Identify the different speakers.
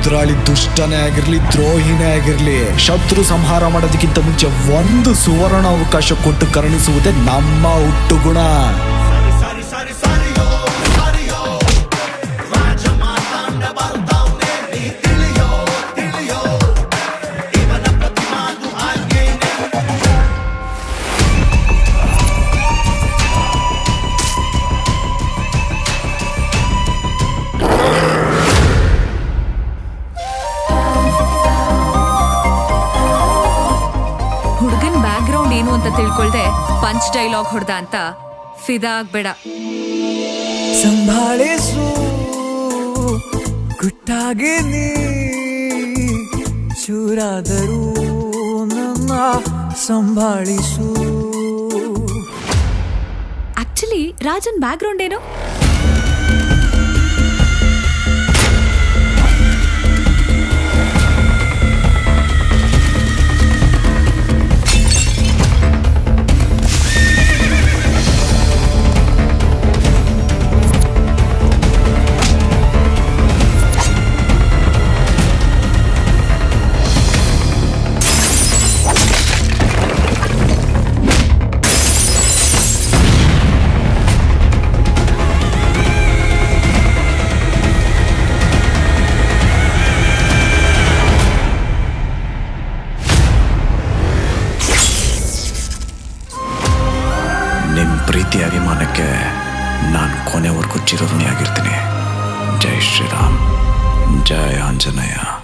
Speaker 1: ಎದುರಾಳಿ ದುಷ್ಟನೇ ಆಗಿರ್ಲಿ ದ್ರೋಹಿನೇ ಆಗಿರ್ಲಿ ಶತ್ರು ಸಂಹಾರ ಮಾಡೋದಕ್ಕಿಂತ ಮುಂಚೆ ಒಂದು ಸುವರ್ಣ ಅವಕಾಶ ಕೊಟ್ಟು ಕರುಣಿಸುವುದೇ ನಮ್ಮ ಹುಟ್ಟು ಗುಣ
Speaker 2: ಹುಡುಗನ್ ಬ್ಯಾಕ್ ಗ್ರೌಂಡ್ ಏನು ಅಂತ ತಿಳ್ಕೊಳ್ದೆ ಪಂಚ್ ಡೈಲಾಗ್ ಹೊಡ್ದ ಅಂತ ಫಿದಾ ಆಗ್ಬೇಡ
Speaker 3: ಸಂಭಾಳಿಸು ಗುಟ್ಟಾಗಿ ನೀ ಚೂರಾದರೂ ನನ್ನ ಸಂಭಾಳಿಸು
Speaker 2: ಆಕ್ಚುಲಿ ರಾಜನ್ ಬ್ಯಾಕ್ ಗ್ರೌಂಡ್ ಏನು
Speaker 1: ನಿಮ್ ಪ್ರೀತಿ ಅಭಿಮಾನಕ್ಕೆ ನಾನು ಕೊನೆವರೆಗೂ ಚಿರಋಣಿಯಾಗಿರ್ತೀನಿ ಜೈ ಶ್ರೀರಾಮ್ ಜೈ ಆಂಜನೇಯ